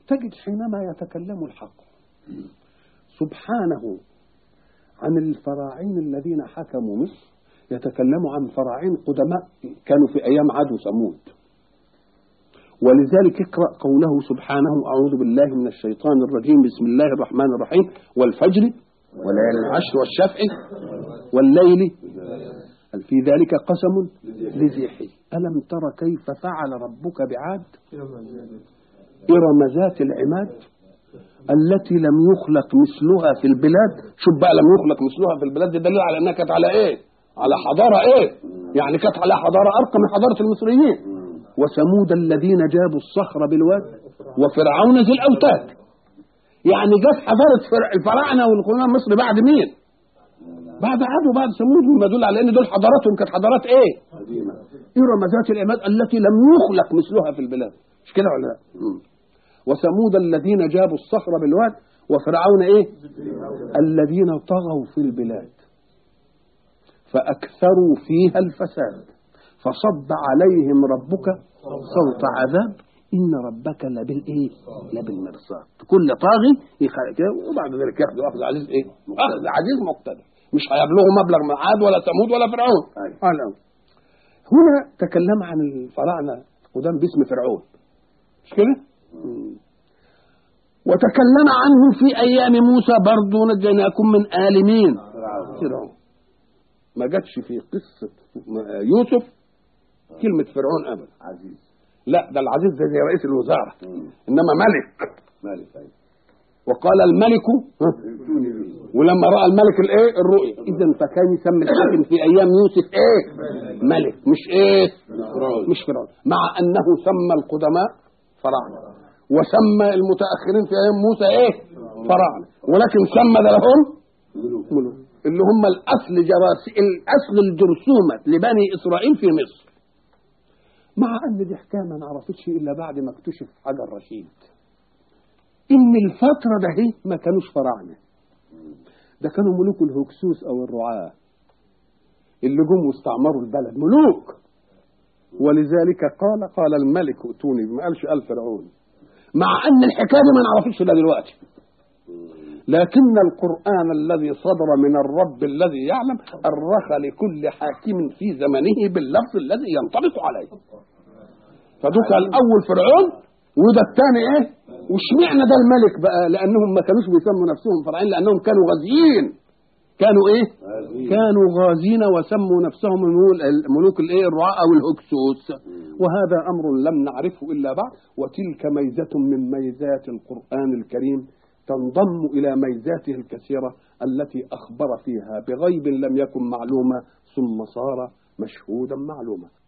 تجد حينما يتكلم الحق سبحانه عن الفراعين الذين حكموا مصر يتكلم عن فراعين قدماء كانوا في ايام عاد وثمود ولذلك اقرا قوله سبحانه اعوذ بالله من الشيطان الرجيم بسم الله الرحمن الرحيم والفجر وليالي العشر والشفع والليل هل في ذلك قسم لذي حجر ألم تر كيف فعل ربك بعاد إرم ذات العماد التي لم يخلق مثلها في البلاد شوف بقى لم يخلق مثلها في البلاد ده دليل على انها كانت على ايه على حضاره ايه يعني كانت على حضاره ارقى من حضاره المصريين وثمود الذين جابوا الصخر بالواد وفرعون ذي الاوتاد يعني جت حضاره الفراعنه والقرون مصر بعد مين بعد عاد وبعد ثمود مما يدل على ان دول حضاراتهم كانت حضارات ايه ارم ذات العماد التي لم يخلق مثلها في البلاد مش كده ولا لا وثمود الذين جابوا الصخر بالواد وفرعون ايه الذين طغوا في البلاد فاكثروا فيها الفساد فصب عليهم ربك صوت عذاب ان ربك لبالايه لبالمرصاد كل طاغي كده وبعد ذلك ياخذوا اخذ عزيز ايه اخذ عزيز مقتدر مش هيبلغوا مبلغ من عاد ولا ثمود ولا فرعون أيوة. هنا تكلم عن الفراعنه قدام باسم فرعون مش كده وتكلم عنه في ايام موسى برضه نجيناكم من ال مين فرعون ما جاتش في قصه يوسف كلمه فرعون ابدا عزيز لا ده العزيز ده زي رئيس الوزاره انما ملك مالك أيوة. وقال الملك ها؟ ائتوني به ولما راى الملك الايه الرؤيا اذا فكان يسمي الحاكم في ايام يوسف ايه ملك مش ايه فرعون. مش فرعون مع انه سمى القدماء فراعنه وسمى المتاخرين في ايام موسى ايه فراعنه ولكن سمى ده لهم ملوك. ملوك اللي هم الاصل جراسي الاصل الجرثومه لبني اسرائيل في مصر مع ان دي حكايه ما نعرفتش الا بعد ما اكتشف حجر رشيد ان الفتره ده هي ما كانوش فراعنه ده كانوا ملوك الهكسوس او الرعاه اللي جم واستعمروا البلد ملوك ولذلك قال قال الملك ائتوني ما قالش قال فرعون مع ان الحكايه دي ما نعرفش الا دلوقتي لكن القرآن الذي صدر من الرب الذي يعلم أرخ لكل حاكم في زمنه باللفظ الذي ينطبق عليه فدوك الأول فرعون وده الثاني إيه واشمعنى ده الملك بقى لأنهم ما كانوش بيسموا نفسهم فرعين لأنهم كانوا غازيين كانوا إيه غازيين. كانوا غازين وسموا نفسهم الملو- الملوك الإيه الرعاء أو الهكسوس وهذا أمر لم نعرفه إلا بعد وتلك ميزة من ميزات القرآن الكريم تنضم إلى ميزاته الكثيرة التي أخبر فيها بغيب لم يكن معلومة ثم صار مشهودا معلوما